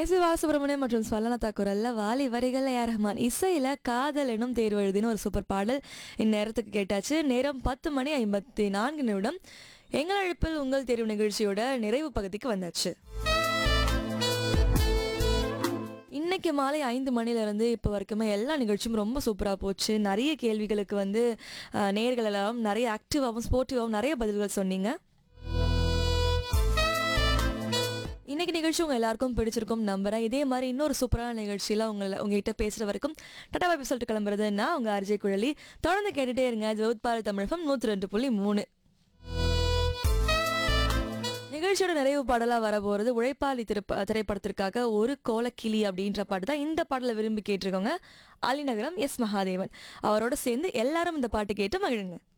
S Balasubramaniam மற்றும் ஸ்வலனதா குரல்ல வாலி வரிகள் ஏ ரஹ்மான் இசையில காதல் எனும் தேர்வு எழுதின ஒரு சூப்பர் பாடல் இந்நேரத்துக்கு கேட்டாச்சு நேரம் பத்து மணி ஐம்பத்தி நான்கு நிமிடம் எங்கள் அழைப்பில் உங்கள் தேர்வு நிகழ்ச்சியோட நிறைவு பகுதிக்கு வந்தாச்சு இன்னைக்கு மாலை ஐந்து மணிலேருந்து இப்போ வரைக்குமே எல்லா நிகழ்ச்சியும் ரொம்ப சூப்பராக போச்சு நிறைய கேள்விகளுக்கு வந்து அஹ், நேயர்கள் எல்லாம் நிறைய ஆக்டிவாகவும் ஸ்போர்ட்டிவாகவும் நிறைய பதில்கள் சொன்னீங்க இன்னைக்கு நிகழ்ச்சி உங்க எல்லாருக்கும் பிடிச்சிருக்கும் நம்புறேன் இதே மாதிரி இன்னொரு சூப்பரான நிகழ்ச்சியில உங்களை உங்ககிட்ட பேசுற வரைக்கும் டாடா பாய் சொல்லிட்டு கிளம்புறது நான் உங்க அர்ஜய் குழலி தொடர்ந்து கேட்டுட்டே இருங்க ஜோத்பால் தமிழகம் நூத்தி ரெண்டு புள்ளி மூணு நிகழ்ச்சியோட நிறைவு பாடலா வரப்போறது உழைப்பாளி திருப்ப திரைப்படத்திற்காக ஒரு கோலக்கிளி அப்படின்ற பாட்டு தான் இந்த பாடலை விரும்பி கேட்டிருக்கோங்க அலிநகரம் எஸ் மகாதேவன் அவரோட சேர்ந்து எல்லாரும் இந்த பாட்டு கேட்டு மகிழுங்க